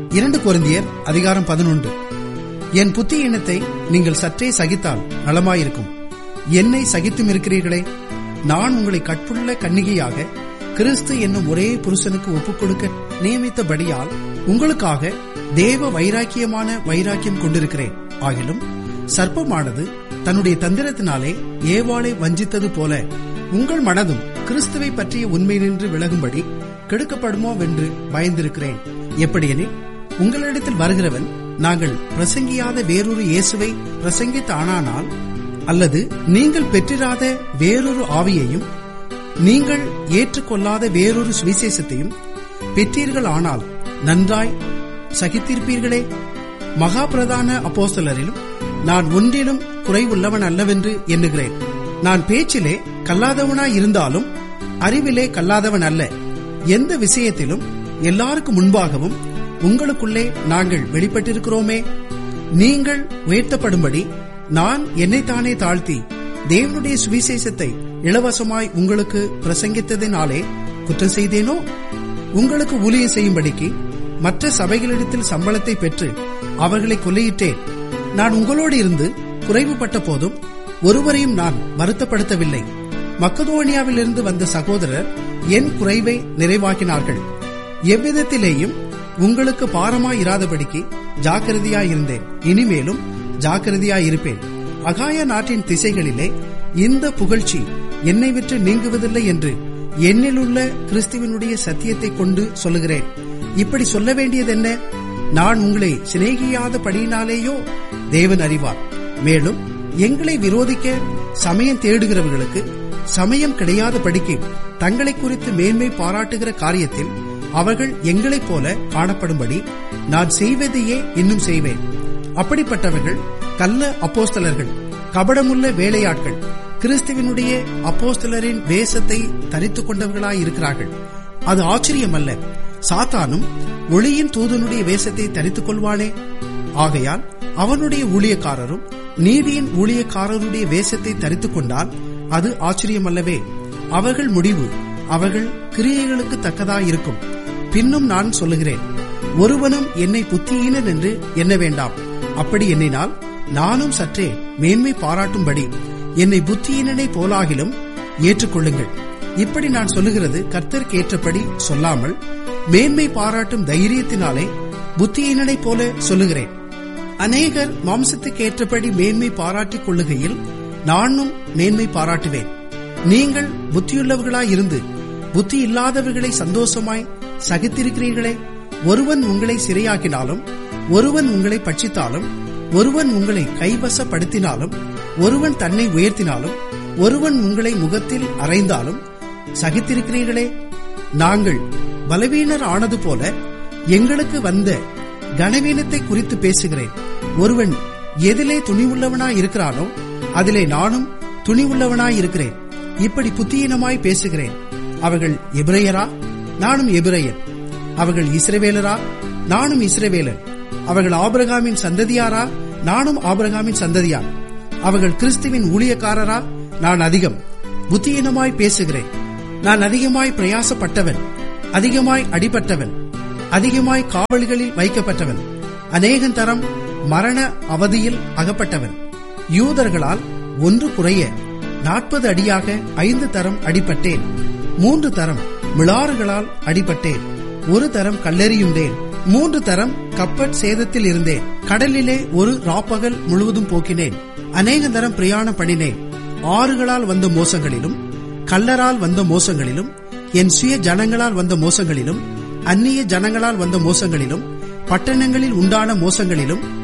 இரண்டு கொரிந்தியர் அதிகாரம் பதினொன்று என் புத்தி எண்ணத்தை நீங்கள் சற்றே சகித்தால் நலமாயிருக்கும் என்னை சகித்தும் இருக்கிறீர்களே நான் உங்களை கற்புள்ள கன்னிகையாக கிறிஸ்து என்னும் ஒரே புருஷனுக்கு ஒப்புக்கொடுக்க நியமித்தபடியால் உங்களுக்காக தேவ வைராக்கியமான வைராக்கியம் கொண்டிருக்கிறேன் ஆகிலும் சர்ப்பமானது தன்னுடைய தந்திரத்தினாலே ஏவாளை வஞ்சித்தது போல உங்கள் மனதும் கிறிஸ்துவை பற்றிய உண்மை நின்று விலகும்படி கெடுக்கப்படுமோ வென்று பயந்திருக்கிறேன் எப்படியெனில் உங்களிடத்தில் வருகிறவன் நாங்கள் பிரசங்கியாத வேறொரு இயேசுவை பிரசங்கித்தானால் அல்லது நீங்கள் பெற்றிராத வேறொரு ஆவியையும் நீங்கள் ஏற்றுக்கொள்ளாத வேறொரு சுவிசேஷத்தையும் பெற்றீர்கள் ஆனால் நன்றாய் சகித்திருப்பீர்களே மகா பிரதான அப்போஸ்தலரிலும் நான் ஒன்றிலும் குறைவுள்ளவன் அல்லவென்று எண்ணுகிறேன் நான் பேச்சிலே கல்லாதவனாய் இருந்தாலும் அறிவிலே கல்லாதவன் அல்ல எந்த விஷயத்திலும் எல்லாருக்கும் முன்பாகவும் உங்களுக்குள்ளே நாங்கள் வெளிப்பட்டிருக்கிறோமே நீங்கள் உயர்த்தப்படும்படி நான் என்னைத்தானே தாழ்த்தி தேவனுடைய சுவிசேஷத்தை இலவசமாய் உங்களுக்கு பிரசங்கித்ததினாலே குற்றம் செய்தேனோ உங்களுக்கு ஊழியம் செய்யும்படிக்கு மற்ற சபைகளிடத்தில் சம்பளத்தை பெற்று அவர்களை கொல்லையிட்டேன் நான் உங்களோடு இருந்து குறைவுபட்ட போதும் ஒருவரையும் நான் வருத்தப்படுத்தவில்லை மக்கதோனியாவிலிருந்து வந்த சகோதரர் என் குறைவை நிறைவாக்கினார்கள் எவ்விதத்திலேயும் உங்களுக்கு பாரமாயிராதபடிக்கு ஜாக்கிரதையாயிருந்தேன் இனிமேலும் ஜாக்கிரதையாயிருப்பேன் அகாய நாட்டின் திசைகளிலே இந்த புகழ்ச்சி என்னை விட்டு நீங்குவதில்லை என்று என்னிலுள்ள கிறிஸ்துவனுடைய சத்தியத்தை கொண்டு சொல்லுகிறேன் இப்படி சொல்ல வேண்டியது என்ன நான் உங்களை சிநேகியாத படியினாலேயோ தேவன் அறிவார் மேலும் எங்களை விரோதிக்க சமயம் தேடுகிறவர்களுக்கு சமயம் கிடையாத படிக்கு தங்களை குறித்து மேன்மை பாராட்டுகிற காரியத்தில் அவர்கள் எங்களைப் போல காணப்படும்படி நான் செய்வதையே இன்னும் செய்வேன் அப்படிப்பட்டவர்கள் கள்ள அப்போஸ்தலர்கள் கபடமுள்ள வேலையாட்கள் கிறிஸ்துவனுடைய அப்போஸ்தலரின் வேஷத்தை தரித்துக் கொண்டவர்களாயிருக்கிறார்கள் அது ஆச்சரியமல்ல சாத்தானும் ஒளியின் தூதனுடைய வேஷத்தை தரித்துக் கொள்வானே ஆகையால் அவனுடைய ஊழியக்காரரும் நீதியின் ஊழியக்காரருடைய வேஷத்தை தரித்துக் கொண்டால் அது ஆச்சரியமல்லவே அவர்கள் முடிவு அவர்கள் கிரியைகளுக்கு தக்கதாயிருக்கும் பின்னும் நான் சொல்லுகிறேன் ஒருவனும் என்னை புத்தியீனன் என்று எண்ண வேண்டாம் அப்படி எண்ணினால் நானும் சற்றே மேன்மை பாராட்டும்படி என்னை புத்தியீனனை போலாகிலும் ஏற்றுக்கொள்ளுங்கள் இப்படி நான் சொல்லுகிறது கர்த்தருக்கு ஏற்றபடி சொல்லாமல் மேன்மை பாராட்டும் தைரியத்தினாலே புத்தியீனனை போல சொல்லுகிறேன் அநேகர் மாம்சத்துக்கு ஏற்றபடி மேன்மை பாராட்டிக் கொள்ளுகையில் நானும் மேன்மை பாராட்டுவேன் நீங்கள் புத்தியுள்ளவர்களாயிருந்து புத்தி இல்லாதவர்களை சந்தோஷமாய் சகித்திருக்கிறீர்களே ஒருவன் உங்களை சிறையாக்கினாலும் ஒருவன் உங்களை பட்சித்தாலும் ஒருவன் உங்களை கைவசப்படுத்தினாலும் ஒருவன் தன்னை உயர்த்தினாலும் ஒருவன் உங்களை முகத்தில் அறைந்தாலும் சகித்திருக்கிறீர்களே நாங்கள் பலவீனர் ஆனது போல எங்களுக்கு வந்த கனவீனத்தை குறித்து பேசுகிறேன் ஒருவன் எதிலே துணிவுள்ளவனாய் இருக்கிறானோ அதிலே நானும் துணிவுள்ளவனாய் இருக்கிறேன் இப்படி புத்தியீனமாய் பேசுகிறேன் அவர்கள் எபிரேயரா நானும் எபிரேயர் அவர்கள் இஸ்ரவேலரா நானும் இஸ்ரவேலன் அவர்கள் ஆபிரகாமின் சந்ததியாரா நானும் ஆபிரகாமின் சந்ததியார் அவர்கள் கிறிஸ்துவின் ஊழியக்காரரா நான் அதிகம் புத்தியீனமாய் பேசுகிறேன் நான் அதிகமாய் பிரயாசப்பட்டவன் அதிகமாய் அடிபட்டவன் அதிகமாய் காவல்களில் வைக்கப்பட்டவன் அநேகம் தரம் மரண அவதியில் அகப்பட்டவன் யூதர்களால் ஒன்று குறைய நாற்பது அடியாக ஐந்து தரம் அடிபட்டேன் மூன்று தரம் மிளாறுகளால் அடிபட்டேன் ஒரு தரம் கல்லெறியுண்டேன் மூன்று தரம் கப்பற் சேதத்தில் இருந்தேன் கடலிலே ஒரு ராப்பகல் முழுவதும் போக்கினேன் அநேக தரம் பிரயாணம் பண்ணினேன் ஆறுகளால் வந்த மோசங்களிலும் கல்லரால் வந்த மோசங்களிலும் என் சுய ஜனங்களால் வந்த மோசங்களிலும் அந்நிய ஜனங்களால் வந்த மோசங்களிலும் பட்டணங்களில் உண்டான மோசங்களிலும்